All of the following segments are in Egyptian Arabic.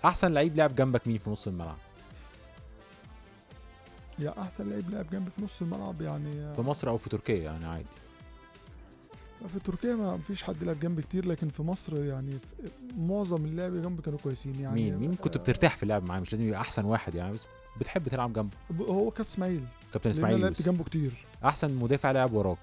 احسن لعيب لعب جنبك مين في نص الملعب يا احسن لعيب لعب جنبي في نص الملعب يعني في مصر او في تركيا يعني عادي في تركيا ما فيش حد لعب جنبي كتير لكن في مصر يعني في معظم اللعب جنبي كانوا كويسين يعني مين مين كنت آه، بترتاح في اللعب معاه مش لازم يبقى احسن واحد يعني بس بتحب تلعب جنبه ب- هو كابتن اسماعيل كابتن لان انا اسماعيل لعبت يوسف جنبه كتير احسن مدافع لعب وراك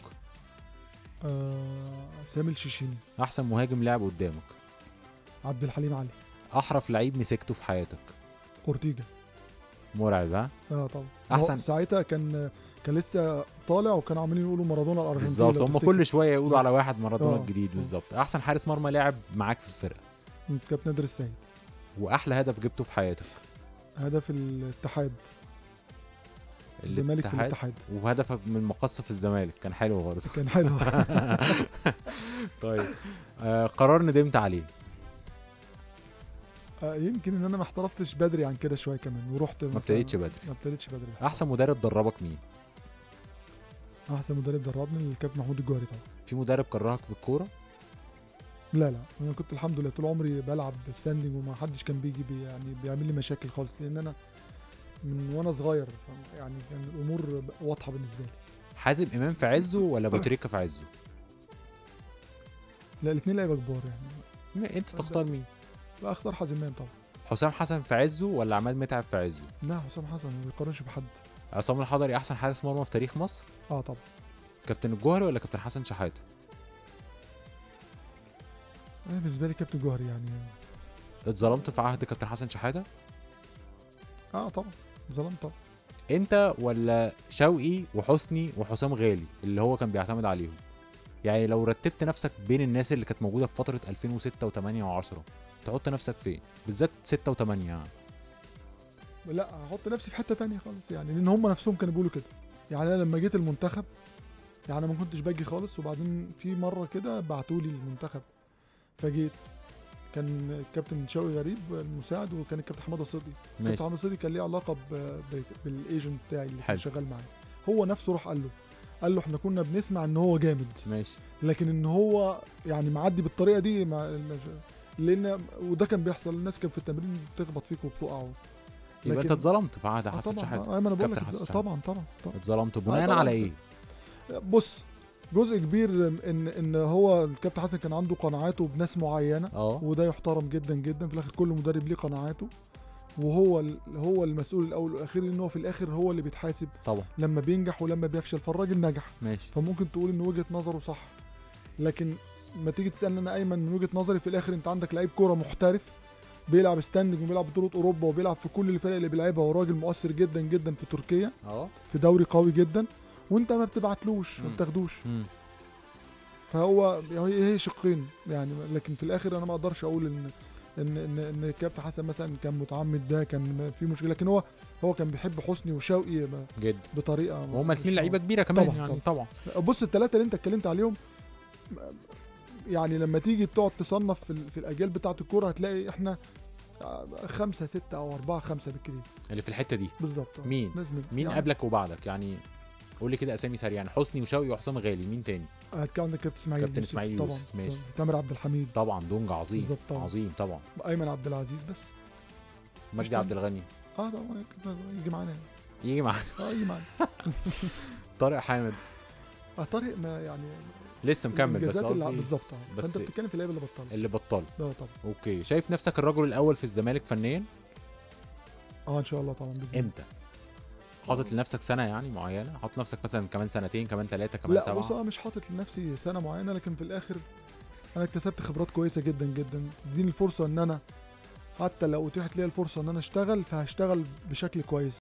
آه سامي الشيشيني احسن مهاجم لعب قدامك عبد الحليم علي احرف لعيب مسكته في حياتك اورتيجا مرعب ها اه طبعا أحسن. هو ساعتها كان كان لسه طالع وكانوا عمالين يقولوا مارادونا الارجنتيني بالظبط لو هم تفتكر. كل شويه يقولوا على واحد مارادونا آه. الجديد بالظبط احسن حارس مرمى لعب معاك في الفرقه كابتن نادر السيد واحلى هدف جبته في حياتك هدف الاتحاد الزمالك في الاتحاد وهدفك من مقص في الزمالك كان حلو برضه كان حلو طيب آه قرار ندمت عليه آه، يمكن ان انا ما احترفتش بدري عن كده شويه كمان ورحت ما ابتديتش بدري ما ابتديتش بدري احسن مدرب دربك مين احسن مدرب دربني الكابتن محمود الجوهري طبعا في مدرب كرهك في الكوره لا لا انا كنت الحمد لله طول عمري بلعب ستاندنج وما حدش كان بيجي بي يعني بيعمل لي مشاكل خالص لان انا من وانا صغير ف- يعني كان الامور واضحه بالنسبه لي حازم امام في عزه ولا ابو تريكه في عزه لا الاثنين لعيبه كبار يعني م- انت تختار مين لا اختار حازم امام طبعا حسام حسن في عزه ولا عماد متعب في عزه لا حسام حسن ما بيقارنش بحد عصام الحضري احسن حارس مرمى في تاريخ مصر اه طبعا كابتن الجوهري ولا كابتن حسن شحاته انا بالنسبه لي كابتن جوهري يعني اتظلمت في عهد كابتن حسن شحاته اه طبعا ظلمت طبعا انت ولا شوقي وحسني وحسام غالي اللي هو كان بيعتمد عليهم يعني لو رتبت نفسك بين الناس اللي كانت موجوده في فتره 2006 و8 و10 تحط نفسك فين بالذات 6 و8 يعني لا هحط نفسي في حته تانية خالص يعني لان هم نفسهم كانوا بيقولوا كده يعني انا لما جيت المنتخب يعني انا ما كنتش باجي خالص وبعدين في مره كده بعتوا لي المنتخب فجيت كان الكابتن شوقي غريب المساعد وكان الكابتن حماده الصدي ماشي كابتن حماده الصدي كان ليه علاقه ب- ب- بالايجنت بتاعي اللي حلو. كان شغال معايا هو نفسه راح قال له قال له احنا كنا بنسمع ان هو جامد ماشي لكن ان هو يعني معدي بالطريقه دي مع لان وده كان بيحصل الناس كان في التمرين بتخبط فيك وبتقع يبقى انت لكن- اتظلمت في عهد آه حسن طبعا شحاته آه ما انا بقول كابتن حسن لك شحاتة. طبعا طبعا طبعا اتظلمت بناء طبعاً. على ايه بص جزء كبير ان ان هو الكابتن حسن كان عنده قناعاته بناس معينه اه وده يحترم جدا جدا في الاخر كل مدرب ليه قناعاته وهو ال- هو المسؤول الاول والاخير ان هو في الاخر هو اللي بيتحاسب طبعا لما بينجح ولما بيفشل فالراجل نجح ماشي فممكن تقول ان وجهه نظره صح لكن ما تيجي تسالني انا ايمن من وجهه نظري في الاخر انت عندك لعيب كوره محترف بيلعب ستاندنج وبيلعب بطوله اوروبا وبيلعب في كل الفرق اللي بيلعبها وراجل مؤثر جدا جدا في تركيا اه في دوري قوي جدا وانت ما بتبعتلوش ما مم. بتاخدوش مم. فهو هي هي شقين يعني لكن في الاخر انا ما اقدرش اقول ان ان ان ان الكابتن حسن مثلا كان متعمد ده كان في مشكله لكن هو هو كان بيحب حسني وشوقي ب- جدا بطريقه وهما الاثنين مش- لعيبه كبيره كمان طبعاً، يعني طبعا بص الثلاثه اللي انت اتكلمت عليهم يعني لما تيجي تقعد تصنف في, ال- في الاجيال بتاعه الكوره هتلاقي احنا خمسة ستة أو أربعة خمسة بالكتير اللي في الحته دي بالظبط آه. مين؟ لازم مين يعني قبلك وبعدك يعني قول لي كده اسامي سريعا حسني وشوقي وحسام غالي مين تاني هتكلم عندك كابتن اسماعيل كابتن يوسف إسماعيل طبعا يوسف، ماشي. تامر عبد الحميد طبعا دونج عظيم بالظبط طبعا. عظيم طبعا ايمن عبد العزيز بس مجدي طبعاً. عبد الغني اه طبعا يجي معانا يجي معاك اه يجي معانا طارق حامد اه طارق ما يعني لسه مكمل بس الإنجازات اللي قصدي بالظبط اه بس- فانت بتتكلم في اللعيبه اللي بطلت اللي بطل اه طبعا اوكي شايف نفسك الرجل الاول في الزمالك فنيا اه ان شاء الله طبعا باذن الله امتى حاطط لنفسك سنه يعني معينه حاطط لنفسك مثلا كمان سنتين كمان ثلاثه كمان لا سبعه بص انا مش حاطط لنفسي سنه معينه لكن في الاخر انا اكتسبت خبرات كويسه جدا جدا تديني الفرصه ان انا حتى لو اتيحت لي الفرصه ان انا اشتغل فهشتغل بشكل كويس